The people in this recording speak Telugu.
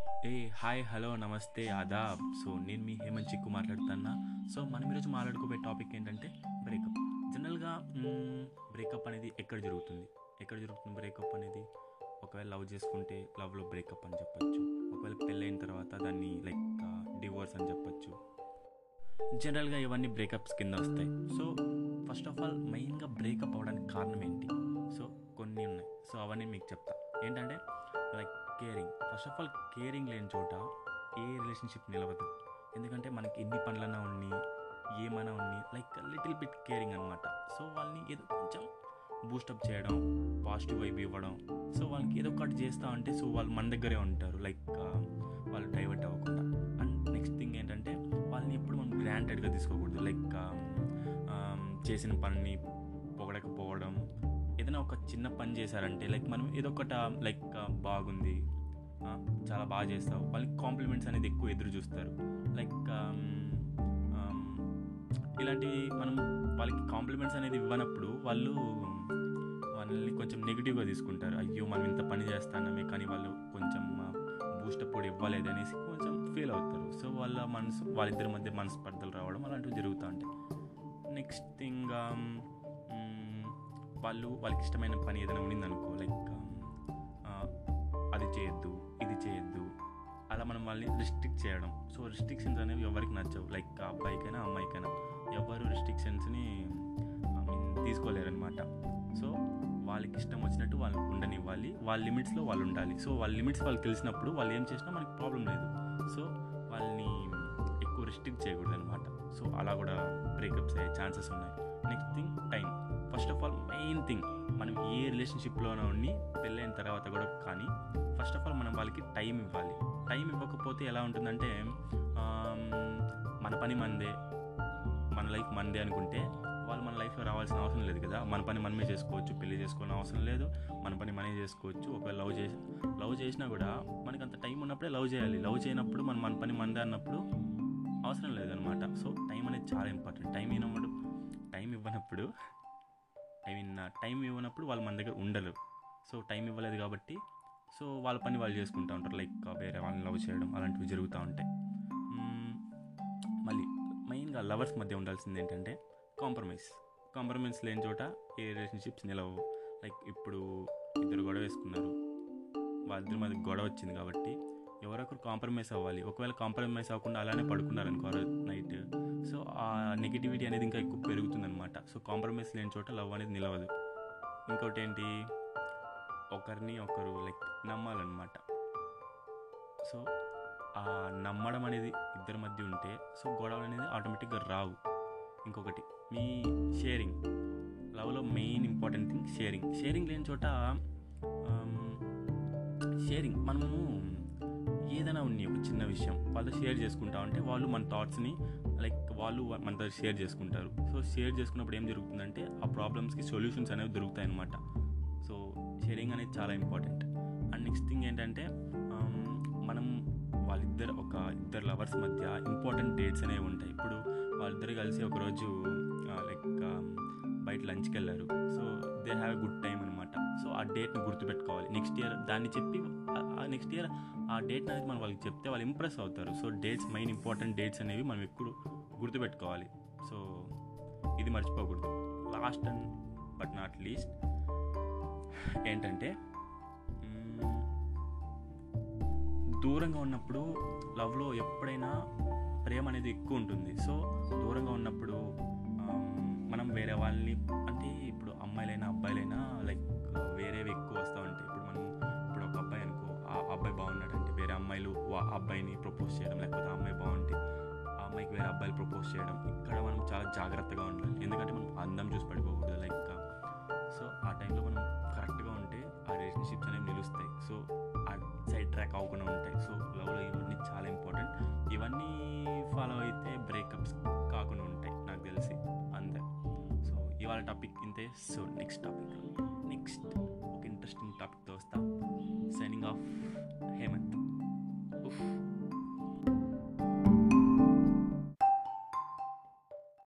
ఏ హాయ్ హలో నమస్తే ఆదాబ్ సో నేను మీ హేమంత్ చిక్కు మాట్లాడుతున్నా సో మనం ఈరోజు మాట్లాడుకోబోయే టాపిక్ ఏంటంటే బ్రేకప్ జనరల్గా బ్రేకప్ అనేది ఎక్కడ జరుగుతుంది ఎక్కడ జరుగుతుంది బ్రేకప్ అనేది ఒకవేళ లవ్ చేసుకుంటే లవ్లో బ్రేకప్ అని చెప్పొచ్చు ఒకవేళ పెళ్ళైన తర్వాత దాన్ని లైక్ డివోర్స్ అని చెప్పొచ్చు జనరల్గా ఇవన్నీ బ్రేకప్స్ కింద వస్తాయి సో ఫస్ట్ ఆఫ్ ఆల్ మెయిన్గా బ్రేకప్ అవ్వడానికి కారణం ఏంటి సో కొన్ని ఉన్నాయి సో అవన్నీ మీకు చెప్తా ఏంటంటే like caring first of all caring లేని చోట ఏ రిలేషన్షిప్ నిలవదు ఎందుకంటే మనకి ఎన్ని పనులన్నా ఉన్ని ఏమైనా ఉన్ని లైక్ లిటిల్ బిట్ కేరింగ్ అనమాట సో వాళ్ళని ఏదో కొంచెం బూస్టప్ చేయడం పాజిటివ్ వైబ్ ఇవ్వడం సో వాళ్ళకి ఏదో ఒకటి చేస్తా ఉంటే సో వాళ్ళు మన దగ్గరే ఉంటారు లైక్ వాళ్ళు డైవర్ట్ అవ్వకుండా అండ్ నెక్స్ట్ థింగ్ ఏంటంటే వాళ్ళని ఎప్పుడు మనం గ్రాంటెడ్గా తీసుకోకూడదు లైక్ చేసిన పనిని పొగడకపోవడం ఏదైనా ఒక చిన్న పని చేశారంటే లైక్ మనం ఏదో ఒకట లైక్ బాగుంది ఆ, చాలా బాగా చేస్తావు వాళ్ళకి కాంప్లిమెంట్స్ అనేది ఎక్కువ ఎదురు చూస్తారు లైక్ ఇలాంటివి మనం వాళ్ళకి కాంప్లిమెంట్స్ అనేది ఇవ్వనప్పుడు వాళ్ళు వాళ్ళని కొంచెం నెగిటివ్గా తీసుకుంటారు అయ్యో మనం ఇంత పని చేస్తానమే కానీ వాళ్ళు కొంచెం బూస్టప్ కూడా ఇవ్వలేదు అనేసి కొంచెం ఫీల్ అవుతారు సో వాళ్ళ మనసు వాళ్ళిద్దరి మధ్య మనస్పర్ధలు రావడం అలాంటివి జరుగుతూ ఉంటాయి నెక్స్ట్ థింగ్ వాళ్ళు వాళ్ళకి ఇష్టమైన పని ఏదైనా ఉండిందనుకో లైక్ అది చేయొద్దు ఇది చేయొద్దు అలా మనం వాళ్ళని రిస్ట్రిక్ట్ చేయడం సో రిస్ట్రిక్షన్స్ అనేవి ఎవరికి నచ్చవు లైక్ అబ్బాయికైనా అమ్మాయికైనా ఎవరు రిస్ట్రిక్షన్స్ని ఐ మీన్ తీసుకోలేరనమాట సో వాళ్ళకి ఇష్టం వచ్చినట్టు వాళ్ళు ఉండనివ్వాలి వాళ్ళ లిమిట్స్లో వాళ్ళు ఉండాలి సో వాళ్ళ లిమిట్స్ వాళ్ళకి తెలిసినప్పుడు వాళ్ళు ఏం చేసినా మనకి ప్రాబ్లం లేదు సో వాళ్ళని ఎక్కువ రిస్ట్రిక్ట్ చేయకూడదు అనమాట సో అలా కూడా బ్రేకప్స్ అయ్యే ఛాన్సెస్ ఉన్నాయి next thing time first of all main thing మనం ఏ రిలేషన్షిప్లోనే ఉండి పెళ్ళైన తర్వాత కూడా కానీ ఫస్ట్ ఆఫ్ ఆల్ మనం వాళ్ళకి టైం ఇవ్వాలి టైం ఇవ్వకపోతే ఎలా ఉంటుందంటే ఆమ్, మన పని మందే మన లైఫ్ మందే అనుకుంటే వాళ్ళు మన లైఫ్లో రావాల్సిన అవసరం లేదు కదా మన పని మనమే చేసుకోవచ్చు పెళ్లి చేసుకోవాల్సిన అవసరం లేదు మన పని మనమే చేసుకోవచ్చు ఒకవేళ లవ్ చేసి లవ్ చేసినా కూడా మనకి అంత టైం ఉన్నప్పుడే లవ్ చేయాలి లవ్ చేయనప్పుడు మనం మన పని మందే అన్నప్పుడు అవసరం లేదనమాట సో టైం అనేది చాలా ఇంపార్టెంట్ టైం ఇవ్వనప్పుడు టైం ఇవ్వనప్పుడు ఐ మీన్ టైం ఇవ్వనప్పుడు వాళ్ళు మన దగ్గర ఉండరు సో టైం ఇవ్వలేదు కాబట్టి సో వాళ్ళ పని వాళ్ళు చేసుకుంటూ ఉంటారు లైక్ వేరే వాళ్ళని లవ్ చేయడం అలాంటివి జరుగుతూ ఉంటాయి మ్మ్, మళ్ళీ మెయిన్గా లవర్స్ మధ్య ఉండాల్సింది ఏంటంటే కాంప్రమైజ్ కాంప్రమైజ్ లేని చోట ఏ రిలేషన్షిప్స్ నిలవవు లైక్ ఇప్పుడు ఇద్దరు గొడవ వేసుకున్నారు వాళ్ళిద్దరి మధ్య గొడవ వచ్చింది కాబట్టి ఎవరొకరు కాంప్రమైజ్ అవ్వాలి ఒకవేళ కాంప్రమైజ్ అవ్వకుండా అలానే పడుకున్నారు అనుకో నైట్ సో ఆ నెగిటివిటీ అనేది ఇంకా ఎక్కువ పెరుగుతుందన్నమాట సో కాంప్రమైజ్ లేని చోట లవ్ అనేది నిలవదు ఇంకోటి ఏంటి ఒకరిని ఒకరు లైక్ నమ్మాలన్నమాట సో ఆ నమ్మడం అనేది ఇద్దరి మధ్య ఉంటే సో గొడవలు అనేది ఆటోమేటిక్గా రావు ఇంకొకటి మీ షేరింగ్ లవ్లో main important thing sharing sharing లేని చోట షేరింగ్ మనము ఏదైనా ఉంది ఒక చిన్న విషయం వాళ్ళు షేర్ చేసుకుంటా ఉంటే వాళ్ళు మన థాట్స్ని లైక్ వాళ్ళు మనతో షేర్ చేసుకుంటారు సో షేర్ చేసుకున్నప్పుడు ఏం జరుగుతుందంటే ఆ ప్రాబ్లమ్స్కి సొల్యూషన్స్ అనేవి దొరుకుతాయి అన్నమాట సో షేరింగ్ అనేది చాలా ఇంపార్టెంట్ అండ్ నెక్స్ట్ థింగ్ ఏంటంటే ఆమ్, మనం వాళ్ళిద్దరు ఒక ఇద్దరు లవర్స్ మధ్య ఇంపార్టెంట్ డేట్స్ అనేవి ఉంటాయి ఇప్పుడు వాళ్ళిద్దరు కలిసి ఒకరోజు లైక్ బయట లంచ్కి వెళ్ళారు so they have a good time అనమాట సో ఆ డేట్ని గుర్తుపెట్టుకోవాలి నెక్స్ట్ ఇయర్ దాన్ని చెప్పి నెక్స్ట్ ఇయర్ ఆ డేట్ అనేది మనం వాళ్ళకి చెప్తే వాళ్ళు ఇంప్రెస్ అవుతారు so dates main important dates అనేవి మనం ఎక్కువ గుర్తుపెట్టుకోవాలి సో ఇది మర్చిపోకూడదు last and but not least ఏంటంటే మ్మ్, దూరంగా ఉన్నప్పుడు లవ్లో ఎప్పుడైనా ప్రేమ అనేది ఎక్కువ ఉంటుంది సో దూరంగా ఉన్నప్పుడు ఆమ్, మనం వేరే వాళ్ళని అంటే ఇప్పుడు అమ్మాయిలైనా అబ్బాయిలైనా లైక్ వేరేవి ఎక్కువ వస్తూ ఉంటాయి ఇప్పుడు మనం ఇప్పుడు ఒక అబ్బాయి అనుకో ఆ అబ్బాయి బాగున్నాడంటే వేరే అమ్మాయిలు వా- ఆ అబ్బాయిని ప్రపోజ్ చేయడం లేకపోతే ఆ అమ్మాయి బాగుంటే ఆ అమ్మాయికి వేరే అబ్బాయిలు ప్రపోజ్ చేయడం ఇక్కడ మనం చాలా జాగ్రత్తగా ఉండాలి ఎందుకంటే మనం అందం చూసి పడిపోకూడదు లైక్ సో ఆ టైంలో మనం కరెక్ట్గా ఉంటే ఆ రిలేషన్షిప్స్ అనేవి నిలుస్తాయి సో ఆ సైడ్ ట్రాక్ అవ్వకుండా ఉంటాయి సో లవ్లో ఇవన్నీ చాలా ఇంపార్టెంట్ ఇవన్నీ ఫాలో అయితే బ్రేకప్స్ కాకుండా ఉంటాయి నాకు తెలిసి అంతే సో ఇవాళ టాపిక్ ఇంతే సో నెక్స్ట్ టాపిక్ నెక్స్ట్ ఒక ఇంట్రెస్టింగ్ టాపిక్తో వస్తా సైనింగ్ ఆఫ్ హేమంత్